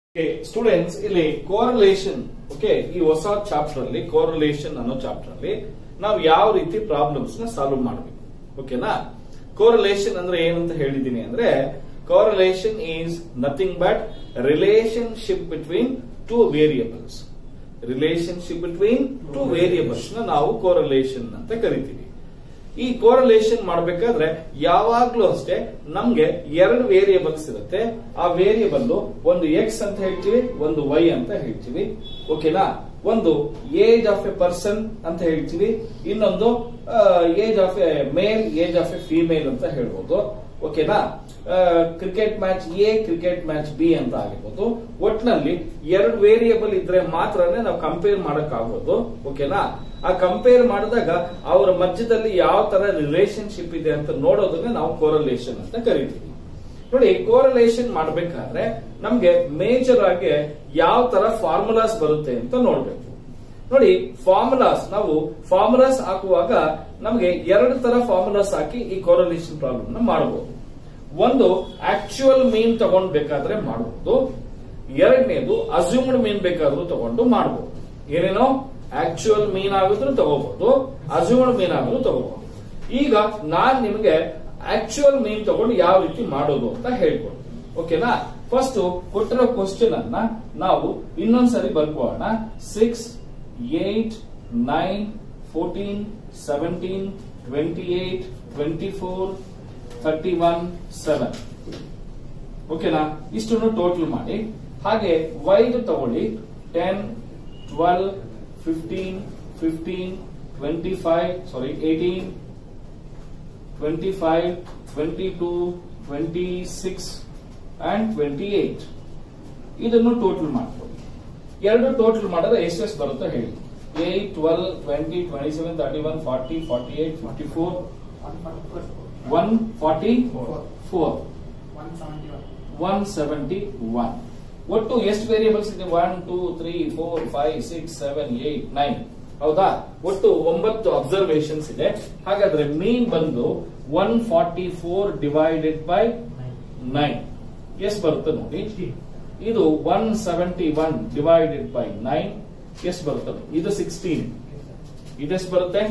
students ಇಲ್ಲಿ correlation okay ಈ ಹೊಸ ಚಾಪ್ಟರ್ ಅಲ್ಲಿ ಕೋರಲೇಷನ್ ಅನ್ನೋ ಚಾಪ್ಟರ್ ಅಲ್ಲಿ ನಾವು ಯಾವ ರೀತಿ ಪ್ರಾಬ್ಲಮ್ಸ್ ನ ಸಾಲ್ವ್ ಮಾಡಬೇಕು ಓಕೆನಾ ಕೋರಲೇಷನ್ ಅಂದ್ರೆ ಏನಂತ ಹೇಳಿದೀನಿ ಅಂದ್ರೆ correlation is nothing but relationship between two variables relationship between two variables ನ ನಾವು ಕೋರಲೇಷನ್ ಅಂತ ಕರಿತೀವಿ ಈ ಕೋರಲೇಷನ್ ಮಾಡಬೇಕಾದ್ರೆ ಯಾವಾಗ್ಲೂ ಅಷ್ಟೇ ನಮ್ಗೆ ಎರಡು ವೇರಿಯಬಲ್ಸ್ ಇರುತ್ತೆ ಆ ವೇರಿಯಬಲ್ ಒಂದು ಎಕ್ಸ್ ಅಂತ ಹೇಳ್ತೀವಿ ಒಂದು ವೈ ಅಂತ ಹೇಳ್ತೀವಿ ಓಕೆನಾ ಒಂದು ಏಜ್ ಆಫ್ ಎ ಪರ್ಸನ್ ಅಂತ ಹೇಳ್ತೀವಿ ಇನ್ನೊಂದು age of a male age of a female ಅಂತ ಹೇಳ್ಬೋದು ಓಕೆನಾ cricket match A cricket match B ಅಂತ ಆಗಿರ್ಬೋದು ಒಟ್ನಲ್ಲಿ ಎರಡು ವೇರಿಯಬಲ್ ಇದ್ರೆ ಮಾತ್ರನೇ ನಾವು ಕಂಪೇರ್ ಮಾಡಕ್ ಆಗೋದು ಓಕೆನಾ ಆ ಕಂಪೇರ್ ಮಾಡಿದಾಗ ಅವರ ಮಧ್ಯದಲ್ಲಿ ಯಾವ ತರ ರಿಲೇಶನ್ಶಿಪ್ ಇದೆ ಅಂತ ನೋಡೋದನ್ನ ನಾವು ಕೋರಲೇಷನ್ ಅಂತ ಕರಿತೀವಿ ನೋಡಿ ಕೋರಲೇಷನ್ ಮಾಡಬೇಕಾದ್ರೆ ನಮ್ಗೆ ಮೇಜರ್ ಆಗಿ ಯಾವ ತರ ಫಾರ್ಮುಲಾಸ್ ಬರುತ್ತೆ ಅಂತ ನೋಡ್ಬೇಕು ನೋಡಿ ಫಾರ್ಮುಲಾಸ್ ನಾವು ಫಾರ್ಮುಲಾಸ್ ಹಾಕುವಾಗ ನಮಗೆ ಎರಡು ತರ ಫಾರ್ಮುಲಾಸ್ ಹಾಕಿ ಈ ಕೋರಲೇಷನ್ ಪ್ರಾಬ್ಲಮ್ ನ ಮಾಡಬಹುದು ಒಂದು ಆಕ್ಚುಯಲ್ ಮೀನ್ ತಗೊಂಡ್ ಬೇಕಾದ್ರೆ ಮಾಡಬಹುದು ಎರಡನೇದು ಅಸ್ಯೂಮ್ಡ್ ಮೀನ್ ಬೇಕಾದ್ರೂ ತಗೊಂಡು ಮಾಡಬಹುದು ಏನೇನೋ ಆಕ್ಚುಯಲ್ ಮೀನ್ ಆಗಿದ್ರು ತಗೋಬಹುದು ಅಸ್ಯೂಮ್ಡ್ ಮೀನ್ ಆಗಿದ್ರು ತಗೋಬಹುದು ಈಗ ನಾನ್ ನಿಮಗೆ ಆಕ್ಚುಯಲ್ ಮೀನ್ ತಗೊಂಡು ಯಾವ ರೀತಿ ಮಾಡೋದು ಅಂತ ಹೇಳ್ಕೊಡ್ತೀನಿ ಓಕೆನಾ ಫಸ್ಟ್ ಕೊಟ್ಟಿರೋ ಕ್ವಶನ್ ಅನ್ನ ನಾವು ಇನ್ನೊಂದ್ಸರಿ ಬರ್ಕೋಣ six eight nine fourteen seventeen twenty eight twenty four thirty one seven ಓಕೆನಾ ಇಷ್ಟನ್ನು ಟೋಟಲ್ ಮಾಡಿ ಹಾಗೆ ವೈದು ತಗೊಳ್ಳಿ ten twelve fifteen fifteen twenty five sorry eighteen twenty five twenty two twenty six and twenty eight ಇದನ್ನು ಟೋಟಲ್ ಮಾಡ್ಕೊಳ್ಳಿ ಎರಡು total ಮಾಡಿದ್ರೆ ಎಷ್ಟೆಷ್ಟು ಬರುತ್ತೋ ಹೇಳಿ eight twelve twenty twenty seven thirty one forty forty eight fifty four one forty four one seventy one ಒಟ್ಟು ಎಷ್ಟು variables ಇದೆ one two three four five six seven eight nine ಹೌದಾ ಒಟ್ಟು ಒಂಬತ್ತು ಅಬ್ಸರ್ವೇಷನ್ಸ್ ಇದೆ ಹಾಗಾದ್ರೆ ಮೀನ್ ಬಂದು one forty four divided by nine ಎಷ್ಟು ಬರುತ್ತೆ ನೋಡಿ ಇದು one seventy one divided by nine ಎಷ್ಟು ಬರುತ್ತೆ ಇದು ಸಿಕ್ಸ್ಟೀನ್ ಇದೆಷ್ಟು ಬರುತ್ತೆ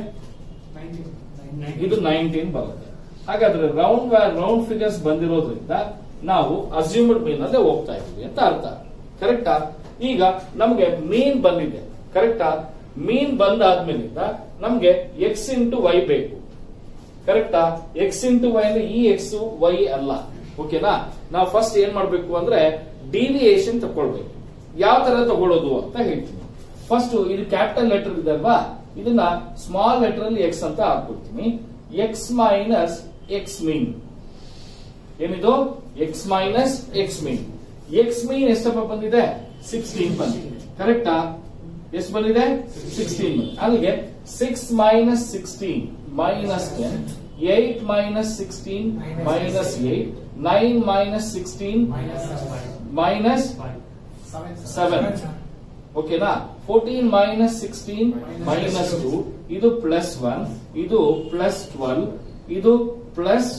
ಇದು ನೈನ್ಟೀನ್ ಬರುತ್ತೆ ಹಾಗಾದ್ರೆ ರೌಂಡ್ ರೌಂಡ್ ಫಿಗರ್ಸ್ ಬಂದಿರೋದ್ರಿಂದ ನಾವು ಅಸ್ಯೂಮ್ಡ್ ಮೀನ್ ಅಲ್ಲೇ ಹೋಗ್ತಾ ಇದೀವಿ ಅಂತ ಅರ್ಥ ಕರೆಕ್ಟಾ ಈಗ ನಮ್ಗೆ ಮೀನ್ ಬಂದಿದೆ ಕರೆಕ್ಟಾ ಮೀನ್ ಬಂದಾದ್ಮೇಲಿಂದ ನಮ್ಗೆ ಎಕ್ಸ್ ಇಂಟು ವೈ ಬೇಕು ಕರೆಕ್ಟಾ ಎಕ್ಸ್ ಇಂಟು ವೈ ಅಂದ್ರೆ ಈ ಎಕ್ಸ್ ವೈ ಅಲ್ಲ ಓಕೆನಾ ನಾವು ಫಸ್ಟ್ ಏನ್ ಮಾಡ್ಬೇಕು ಅಂದ್ರೆ ಡಿವಿಯೇಷನ್ ತಗೊಳ್ಬೇಕು ಯಾವ ತರ ತಗೊಳ್ಳೋದು ಅಂತ ಹೇಳ್ತೀನಿ ಫಸ್ಟ್ ಇದು ಕ್ಯಾಪಿಟಲ್ ಲೆಟರ್ ಇದೆ ಅಲ್ವಾ ಇದನ್ನ ಸ್ಮಾಲ್ ಲೆಟರ್ ಅಲ್ಲಿ ಎಕ್ಸ್ ಅಂತ ಹಾಕ್ಬಿಡ್ತೀನಿ ಎಕ್ಸ್ ಮೈನಸ್ ಎಕ್ಸ್ ಮೀನ್ ಏನಿದು X minus X mean X mean ಎಷ್ಟಪ್ಪ ಬಂದಿದೆ ಸಿಕ್ಸ್ಟೀನ್ ಬಂದಿದೆ ಕರೆಕ್ಟಾ ಎಷ್ಟು ಬಂದಿದೆ ಸಿಕ್ಸ್ಟೀನ್ ಅಲ್ಲಿಗೆ six minus sixteen minus ten eight minus sixteen minus eight nine minus sixteen minus seven ಓಕೆನಾ fourteen minus sixteen minus two ಇದು ಪ್ಲಸ್ ಒನ್ ಇದು ಪ್ಲಸ್ ಟ್ವೆಲ್ ಇದು ಪ್ಲಸ್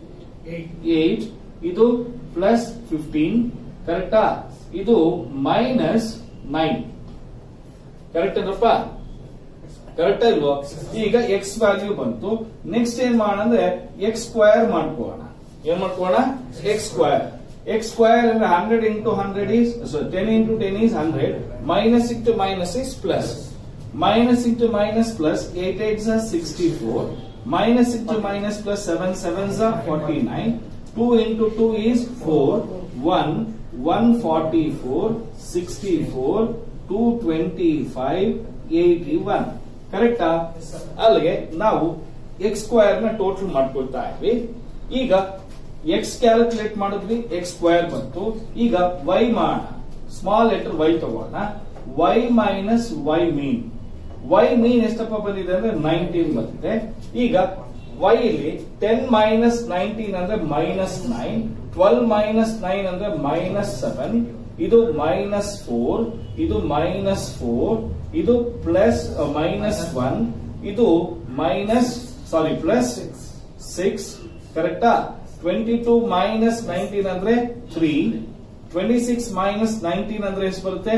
ಏಟ್ ಇದು ಪ್ಲಸ್ ಫಿಫ್ಟೀನ್ ಕರೆಕ್ಟಾ ಇದು ಮೈನಸ್ ನೈನ್ ಕರೆಕ್ಟ್ ಅಲ್ರಪ್ಪ correct ಅಲ್ವೋ ಈಗ ಎಕ್ಸ್ ವ್ಯಾಲ್ಯೂ ಬಂತು ನೆಕ್ಸ್ಟ್ ಏನ್ ಮಾಡೋಣ ಅಂದ್ರೆ ಎಕ್ಸ್ ಸ್ಕ್ವಯರ್ ಮಾಡ್ಕೋಣ ಏನ್ ಮಾಡ್ಕೋಣ ಎಕ್ಸ್ ಸ್ಕ್ವಯರ್ ಎಕ್ಸ್ ಸ್ಕ್ವಯರ್ ಅಂದ್ರೆ hundred into hundred is ten into ten is hundred minus into minus is plus minus into minus plus eight eight sixty four minus into minus plus 7 sevens are 49 2 into 2 is 4 1 144 64 225 81 ಕರೆಕ್ಟಾ ಅಲ್ಲಿಗೆ ನಾವು X square ನ total ಮಾಡ್ಕೊಳ್ತಾ ಇದ್ವಿ ಈಗ X calculate ಮಾಡಿದ್ವಿ X square ಬಂತು ಈಗ ವೈ ಮಾಡೋಣ ಸ್ಮಾಲ್ ಲೆಟರ್ ವೈ ತಗೋಣ Y minus Y mean Y mean ಎಷ್ಟಪ್ಪ ಬಂದಿದೆ ಅಂದ್ರೆ ನೈನ್ಟೀನ್ ಬಂದಿದೆ ಈಗ ವೈ ಇಲ್ಲಿ ಟೆನ್ ಮೈನಸ್ ನೈನ್ಟೀನ್ ಅಂದ್ರೆ minus nine twelve minus nine ಅಂದ್ರೆ ಮೈನಸ್ ಸೆವೆನ್ ಇದು ಮೈನಸ್ ಫೋರ್ ಇದು ಮೈನಸ್ ಫೋರ್ ಇದು ಪ್ಲಸ್ ಮೈನಸ್ ಒನ್ ಇದು ಮೈನಸ್ ಸಾರಿ ಪ್ಲಸ್ ಸಿಕ್ಸ್ ಕರೆಕ್ಟಾ ಟ್ವೆಂಟಿ ಟೂ ಮೈನಸ್ ನೈನ್ಟೀನ್ ಅಂದ್ರೆ three twenty six minus nineteen ಅಂದ್ರೆ ಎಷ್ಟು ಬರುತ್ತೆ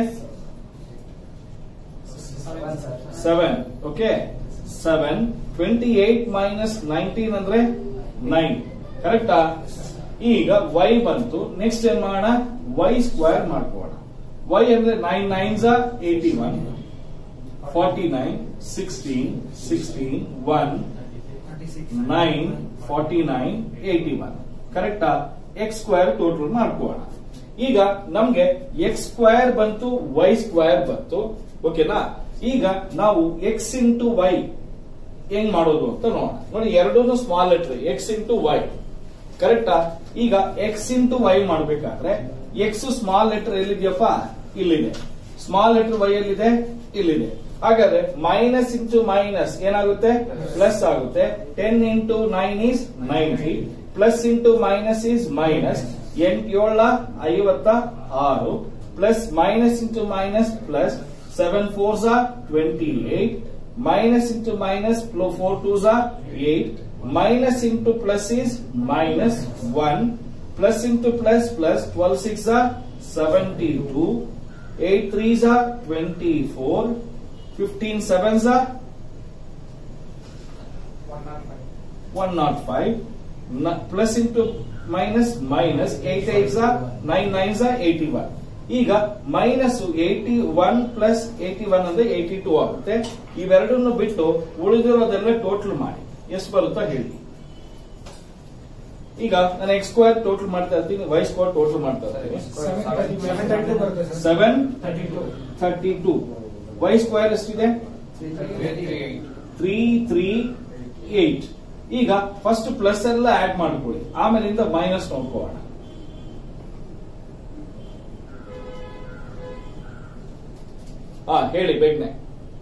seven okay seven twenty eight minus nineteen ಅಂದ್ರೆ ನೈನ್ ಕರೆಕ್ಟಾ ಈಗ ವೈ ಬಂತು ನೆಕ್ಸ್ಟ್ ಏನ್ ಮಾಡೋಣ ವೈ ಸ್ಕ್ವೇರ್ ಮಾಡ್ಕೋಣ ವೈ ಅಂದ್ರೆ nine nines eighty one forty nine sixteen sixteen one nine forty nine eighty one ಕರೆಕ್ಟಾ ಎಕ್ಸ್ ಸ್ಕ್ವೇರ್ ಟೋಟಲ್ ಮಾಡ್ಕೋಣ ಈಗ ನಮ್ಗೆ ಎಕ್ಸ್ ಸ್ಕ್ವೇರ್ ಬಂತು ವೈ ಸ್ಕ್ವೇರ್ ಬಂತು ಓಕೆನಾ ಈಗ ನಾವು ಎಕ್ಸ್ ಇಂಟು ವೈ ಹೆಂಗ್ ಮಾಡೋದು ಅಂತ ನೋಡೋಣ ನೋಡಿ ಎರಡೂ small letter X into Y ಕರೆಕ್ಟಾ ಈಗ ಎಕ್ಸ್ ಇಂಟು ವೈ ಮಾಡ್ಬೇಕಾದ್ರೆ ಎಕ್ಸ್ ಸ್ಮಾಲ್ ಲೆಟರ್ ಎಲ್ಲಿದೆಯಪ್ಪ ಇಲ್ಲಿದೆ ಸ್ಮಾಲ್ ಲೆಟರ್ ವೈ ಎಲ್ಲಿದೆ ಇಲ್ಲಿದೆ ಹಾಗಾದ್ರೆ ಮೈನಸ್ ಇಂಟು ಮೈನಸ್ ಏನಾಗುತ್ತೆ ಪ್ಲಸ್ ಆಗುತ್ತೆ ten into nine is ninety plus into minus is minus ಎಂಟೇಳ ಐವತ್ತ ಆರು plus minus into minus plus seven fours twenty eight minus into minus four twos eight minus into plus is minus 1 plus into plus plus 12 6 are 72 8 3s are 24 15 7s are 105 N- plus into minus minus 8 8s are 9 9s are 81 ಈಗ minus eighty one plus eighty one ಅಂದ್ರೆ eighty two ಆಗುತ್ತೆ ಇವೆರಡನ್ನು ಬಿಟ್ಟು ಉಳಿದಿರೋದೆಲ್ಲ total ಮಾಡಿ ಎಷ್ಟು ಬರುತ್ತಾ ಹೇಳಿ ಈಗ ನಾನು ಎಕ್ಸ್ ಸ್ಕ್ವೇರ್ ಟೋಟಲ್ ಮಾಡ್ತಾ ಇರ್ತೀನಿ ವೈ ಸ್ಕ್ವೇರ್ ಟೋಟಲ್ ಮಾಡ್ತಾ ಇರ್ತೀನಿ seven thirty two Y square ಎಷ್ಟಿದೆ ತ್ರೀ ತ್ರೀ ಏಟ್ ಈಗ ಫಸ್ಟ್ ಪ್ಲಸ್ ಎಲ್ಲ ಆಡ್ ಮಾಡ್ಕೊಳ್ಳಿ ಆಮೇಲಿಂದ ಮೈನಸ್ ನೋಡ್ಕೋಣ ಹಾ ಹೇಳಿ ಬೇಗನೆ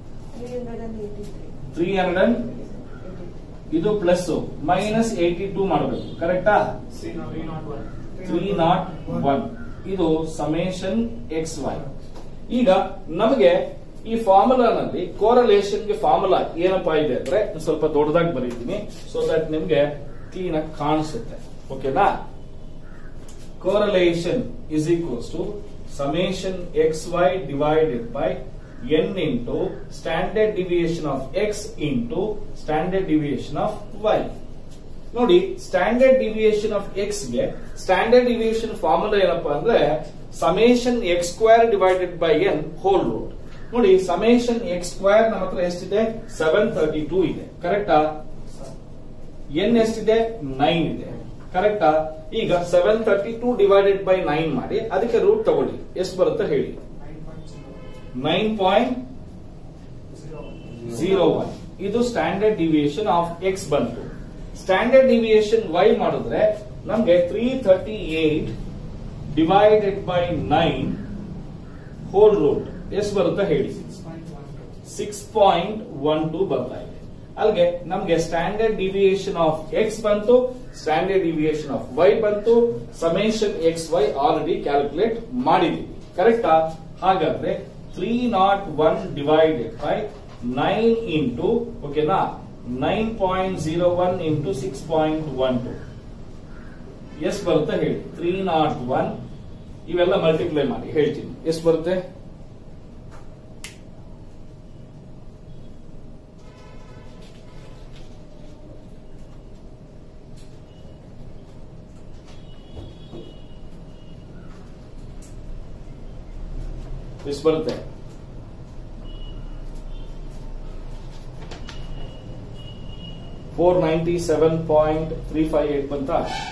ತ್ರೀ ಹಂಡ್ರೆಡ್ ಇದು ಪ್ಲಸ್ ಮೈನಸ್ ಏಟಿ ಟೂ ಮಾಡಬೇಕು ಕರೆಕ್ಟಾ ತ್ರೀ ನಾಟ್ ಒನ್ ಇದು ಸಮೇಶನ್ ಎಕ್ಸ್ ವೈ ಈಗ ನಮಗೆ ಈ ಫಾರ್ಮುಲಾನಲ್ಲಿ ಕೋರಲೇಷನ್ ಗೆ ಫಾರ್ಮುಲಾ ಏನಪ್ಪಾ ಇದೆ ಅಂದ್ರೆ ಒಂದ್ ಸ್ವಲ್ಪ ದೊಡ್ಡದಾಗಿ ಬರೀತೀನಿ ಸೊ ದಟ್ ನಿಮ್ಗೆ ಕ್ಲೀನ್ ಆಗಿ ಕಾಣಿಸುತ್ತೆ ಓಕೆನಾ correlation is equals to summation X Y divided by N into standard deviation of X into standard deviation of Y ನೋಡಿ ಸ್ಟ್ಯಾಂಡರ್ಡ್ ಡಿವಿಯೇಷನ್ ಆಫ್ ಎಕ್ಸ್ ಗೆ ಸ್ಟ್ಯಾಂಡರ್ಡ್ ಡಿವಿಯೇಷನ್ ಫಾರ್ಮುಲಾ ಏನಪ್ಪಾ ಅಂದ್ರೆ summation X square divided by N whole root ನೋಡಿ summation X square ನಮ್ಮ ಹತ್ರ ಎಷ್ಟಿದೆ seven thirty two ಇದೆ ಕರೆಕ್ಟಾ ಎನ್ ಎಷ್ಟಿದೆ ನೈನ್ ಇದೆ ಕರೆಕ್ಟಾ ಈಗ seven thirty two divided by nine ಮಾಡಿ ಅದಕ್ಕೆ ರೂಟ್ ತಗೊಳ್ಳಿ ಎಷ್ಟು ಬರುತ್ತೆ ಹೇಳಿ ನೈನ್ ಪಾಯಿಂಟ್ ಜೀರೋ ಒನ್ ಇದು ಸ್ಟ್ಯಾಂಡರ್ಡ್ ಡಿವಿಯೇಷನ್ ಆಫ್ ಎಕ್ಸ್ ಬಂತು ಸ್ಟ್ಯಾಂಡರ್ಡ್ ಡಿವಿಯೇಷನ್ ವೈ ಮಾಡಿದ್ರೆ ನಮ್ಗೆ three thirty eight divided by nine whole root ಎಷ್ಟು ಬರುತ್ತೆ ಹೇಳಿ ಸಿಕ್ಸ್ ಪಾಯಿಂಟ್ ಒನ್ ಟೂ ಬರ್ತಾ ಇದೆ ಅಲ್ಲಿಗೆ ನಮ್ಗೆ ಸ್ಟ್ಯಾಂಡರ್ಡ್ ಡಿವಿಯೇಷನ್ ಆಫ್ ಎಕ್ಸ್ ಬಂತು ಸ್ಟ್ಯಾಂಡರ್ಡ್ ಡಿವಿಯೇಷನ್ ಆಫ್ ವೈ ಬಂತು summation X Y already calculate ಮಾಡಿದೀವಿ ಕರೆಕ್ಟಾ ಹಾಗಾದ್ರೆ three nought one divided by nine into ಓಕೆನಾ nine point zero one into six point one two ಎಷ್ಟು ಬರುತ್ತೆ ಹೇಳಿ ತ್ರೀ ನಾಟ್ ಒನ್ ಇವೆಲ್ಲ ಮಲ್ಟಿಪ್ಲೈ ಮಾಡಿ ಹೇಳ್ತೀನಿ ಎಷ್ಟು ಬರುತ್ತೆ ಎಷ್ಟು ಬರುತ್ತೆ four ninety seven point three five eight ಬಂತ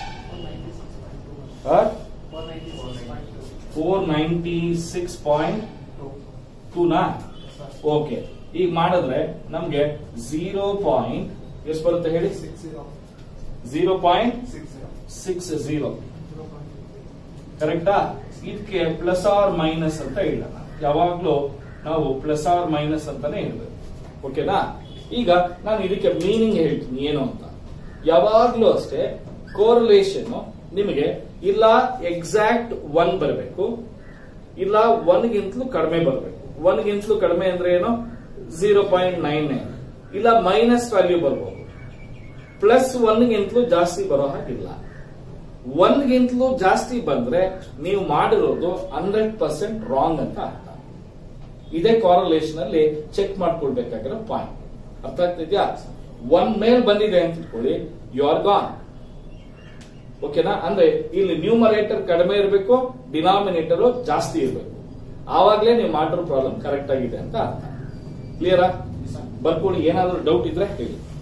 ಫೋರ್ ನೈಂಟಿ ಸಿಕ್ಸ್ ಪಾಯಿಂಟ್ ಟೂನಾ ಓಕೆ ಈಗ ಮಾಡಿದ್ರೆ ನಮ್ಗೆ ಝೀರೋ ಪಾಯಿಂಟ್ ಎಷ್ಟು ಬರುತ್ತೆ ಹೇಳಿ ಝೀರೋ ಪಾಯಿಂಟ್ ಸಿಕ್ಸ್ ಝೀರೋ ಕರೆಕ್ಟಾ ಇದಕ್ಕೆ ಪ್ಲಸ್ ಆರ್ ಮೈನಸ್ ಅಂತ ಹೇಳೋಣ ಯಾವಾಗ್ಲೂ ನಾವು ಪ್ಲಸ್ ಆರ್ ಮೈನಸ್ ಅಂತಾನೆ ಹೇಳ್ಬೇಕು ಓಕೆನಾ ಈಗ ನಾನು ಇದಕ್ಕೆ ಮೀನಿಂಗ್ ಹೇಳ್ತೀನಿ ಏನು ಅಂತ ಯಾವಾಗ್ಲೂ ಅಷ್ಟೇ ಕೋರಲೇಷನ್ ನಿಮಗೆ ಇಲ್ಲ ಎಕ್ಸಾಕ್ಟ್ ಒನ್ ಬರಬೇಕು ಇಲ್ಲ ಒನ್ಗಿಂತಲೂ ಕಡಿಮೆ ಬರಬೇಕು ಒನ್ಗಿಂತಲೂ ಕಡಿಮೆ ಅಂದ್ರೆ ಏನು ಝೀರೋ ಪಾಯಿಂಟ್ ನೈನ್ ನೈನ್ ಇಲ್ಲ ಮೈನಸ್ ವ್ಯಾಲ್ಯೂ ಬರ್ಬೋದು ಪ್ಲಸ್ ಒನ್ಗಿಂತಲೂ ಜಾಸ್ತಿ ಬರೋ ಹಾಗಿಲ್ಲ ಒಂದ್ಗಿಂತಲೂ ಜಾಸ್ತಿ ಬಂದ್ರೆ ನೀವು ಮಾಡಿರೋದು ಹಂಡ್ರೆಡ್ ಪರ್ಸೆಂಟ್ ರಾಂಗ್ ಅಂತ ಅರ್ಥ ಇದೇ ಕಾರಲೇಷನ್ ಅಲ್ಲಿ ಚೆಕ್ ಮಾಡ್ಕೊಳ್ಬೇಕಾಗಿರೋ ಪಾಯಿಂಟ್ ಅರ್ಥ ಆಗ್ತಿದ್ಯಾ ಒನ್ ಮೇಲ್ ಬಂದಿದೆ ಅಂತ ಇಟ್ಕೊಳ್ಳಿ ಯು ಆರ್ ಗಾನ್ ಓಕೆನಾ ಅಂದ್ರೆ ಇಲ್ಲಿ ನ್ಯೂಮರೇಟರ್ ಕಡಿಮೆ ಇರಬೇಕು ಡಿನಾಮಿನೇಟರ್ ಜಾಸ್ತಿ ಇರಬೇಕು ಆವಾಗಲೇ ನೀವು ಮಾಡಿರೋ ಪ್ರಾಬ್ಲಮ್ ಕರೆಕ್ಟ್ ಆಗಿದೆ ಅಂತ ಅರ್ಥ ಕ್ಲಿಯರಾ ಬರ್ಕೊಳ್ಳಿ ಏನಾದ್ರೂ ಡೌಟ್ ಇದ್ರೆ ಹೇಳಿ